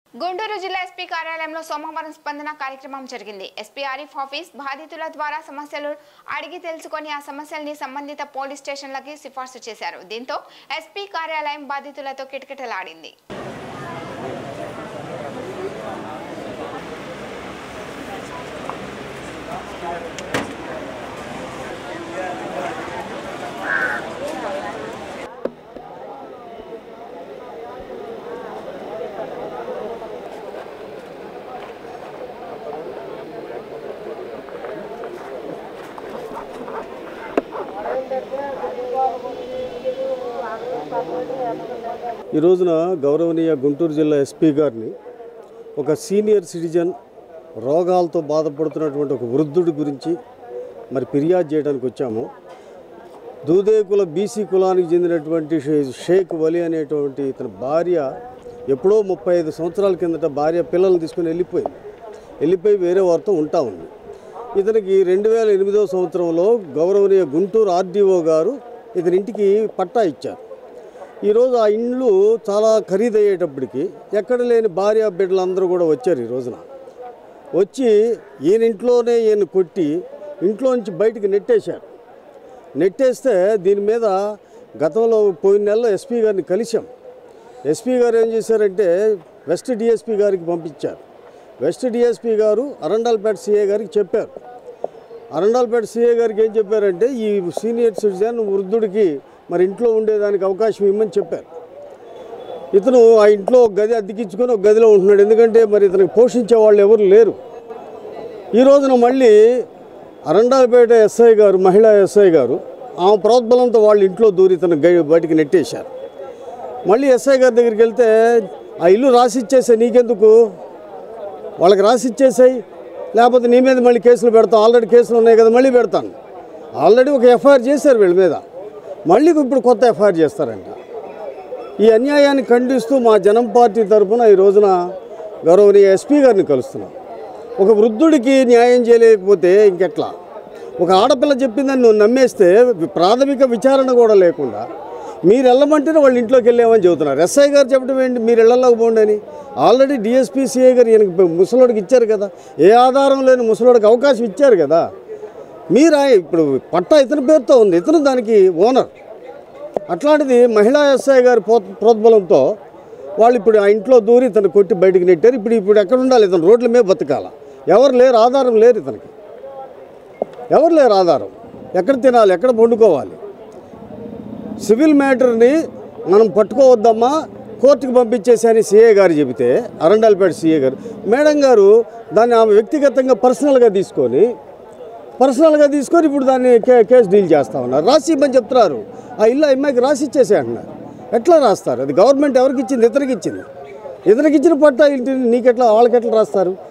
గుంటూరు జిల్లా ఎస్పీ కార్యాలయంలో సోమవారం స్పందన కార్యక్రమం జరిగింది ఎస్పీ ఆరిఫ్ ఆఫీస్ బాధితుల ద్వారా సమస్యలు అడిగి తెలుసుకొని ఆ సమస్యల్ని సంబంధిత పోలీస్ స్టేషన్లకి సిఫార్సు చేశారు దీంతో ఎస్పీ కార్యాలయం బాధితులతో కిటకిటలాడింది ఈ రోజున గౌరవనీయ గుంటూరు జిల్లా ఎస్పీ గారిని ఒక సీనియర్ సిటిజన్ రోగాలతో బాధపడుతున్నటువంటి ఒక వృద్ధుడి గురించి మరి ఫిర్యాదు చేయడానికి వచ్చాము దూదేకుల బీసీ కులానికి చెందినటువంటి షే- షేక్ వలి అనేటువంటి ఇతని భార్య ఎప్పుడో ముప్పై ఐదు సంవత్సరాల కిందట భార్య పిల్లల్ని తీసుకుని వెళ్ళిపోయింది వెళ్ళిపోయి వేరే వారితో ఉంటా ఉంది ఇతనికి రెండు వేల ఎనిమిదవ సంవత్సరంలో గౌరవనీయ గుంటూరు ఆర్డీఓ గారు ఇతని ఇంటికి పట్టా ఇచ్చారు ఈరోజు ఆ ఇండ్లు చాలా ఖరీదయ్యేటప్పటికి ఎక్కడ లేని భార్య బిడ్డలందరూ కూడా వచ్చారు ఈ రోజున వచ్చి ఈయన ఇంట్లోనే ఈయన కొట్టి ఇంట్లో నుంచి బయటికి నెట్టేశారు నెట్టేస్తే దీని మీద గతంలో పోయిన నెలలో ఎస్పీ గారిని కలిసాం ఎస్పీ గారు ఏం చేశారంటే వెస్ట్ డిఎస్పీ గారికి పంపించారు వెస్ట్ డిఎస్పీ గారు అరండాల్పేట సిఏ గారికి చెప్పారు అరండాల్పేట సిఏ గారికి ఏం చెప్పారంటే ఈ సీనియర్ సిటిజన్ వృద్ధుడికి మరి ఇంట్లో ఉండేదానికి అవకాశం ఇమ్మని చెప్పారు ఇతను ఆ ఇంట్లో ఒక గది అద్దెకించుకొని ఒక గదిలో ఉంటున్నాడు ఎందుకంటే మరి ఇతనికి పోషించే వాళ్ళు ఎవరు లేరు ఈ రోజున మళ్ళీ అరండాలపేట ఎస్ఐ గారు మహిళా ఎస్ఐ గారు ఆమె ప్రోద్బలంతో వాళ్ళ ఇంట్లో దూరి ఇతను గై- బయటికి నెట్టేశారు మళ్ళీ ఎస్ఐ గారి దగ్గరికి వెళ్తే ఆ ఇల్లు రాసిచ్చేసే నీకెందుకు వాళ్ళకి రాసిచ్చేసాయి లేకపోతే నీ మీద మళ్ళీ కేసులు పెడతాం ఆల్రెడీ కేసులు ఉన్నాయి కదా మళ్ళీ పెడతాను ఆల్రెడీ ఒక ఎఫ్ఐఆర్ చేశారు వీళ్ళ మీద మళ్ళీ ఇప్పుడు కొత్త ఎఫ్ఐఆర్ చేస్తారంట ఈ అన్యాయాన్ని ఖండిస్తూ మా జనం పార్టీ తరఫున ఈ రోజున గౌరవనీయ ఎస్పీ గారిని కలుస్తున్నాం ఒక వృద్ధుడికి న్యాయం చేయలేకపోతే ఇంకెట్లా ఒక ఆడపిల్ల చెప్పిందని నువ్వు నమ్మేస్తే ప్రాథమిక విచారణ కూడా లేకుండా మీరు వెళ్ళమంటేనే వాళ్ళ ఇంట్లోకి వెళ్ళామని చెబుతున్నారు ఎస్ఐ గారు చెప్పడం ఏంటి మీరు ఇళ్లలోకి పోండి అని ఆల్రెడీ డిఎస్పీ సిఐ గారు ఈయనకి ముసలోడికి ఇచ్చారు కదా ఏ ఆధారం లేని ముసలోడికి అవకాశం ఇచ్చారు కదా మీరు ఆ- ఇప్పుడు పట్టా ఇతని పేరుతో ఉంది ఇతను దానికి ఓనర్ అట్లాంటిది మహిళా ఎస్ఐ గారి ప్రో ప్రోద్బలంతో వాళ్ళు ఇప్పుడు ఆ ఇంట్లో దూరి ఇతను కొట్టి బయటికి నెట్టారు ఇప్పుడు ఇప్పుడు ఎక్కడ ఉండాలి ఇతను రోడ్ల మీద బతకాల ఎవరు లేరు ఆధారం లేరు ఇతనికి ఎవరు లేరు ఆధారం ఎక్కడ తినాలి ఎక్కడ వండుకోవాలి సివిల్ మ్యాటర్ని మనం పట్టుకోవద్దమ్మా కోర్టుకు పంపించేసి సిఏ గారు చెబితే అరండాల్పేట సిఏ గారు మేడం గారు దాన్ని ఆమె వ్యక్తిగతంగా పర్సనల్గా తీసుకొని పర్సనల్గా తీసుకొని ఇప్పుడు దాన్ని కే కేసు డీల్ చేస్తా ఉన్నారు రాసి ఇవ్వమని చెప్తున్నారు ఆ ఇల్లు ఆ అమ్మాయికి రాసి ఇచ్చేసే అంటున్నారు ఎట్లా రాస్తారు అది గవర్నమెంట్ ఎవరికి ఇచ్చింది ఇతనికి ఇచ్చింది ఇతనికి ఇచ్చిన పట్టా ఇంటిని నీకెట్లా వాళ్ళకి ఎట్లా రాస్తారు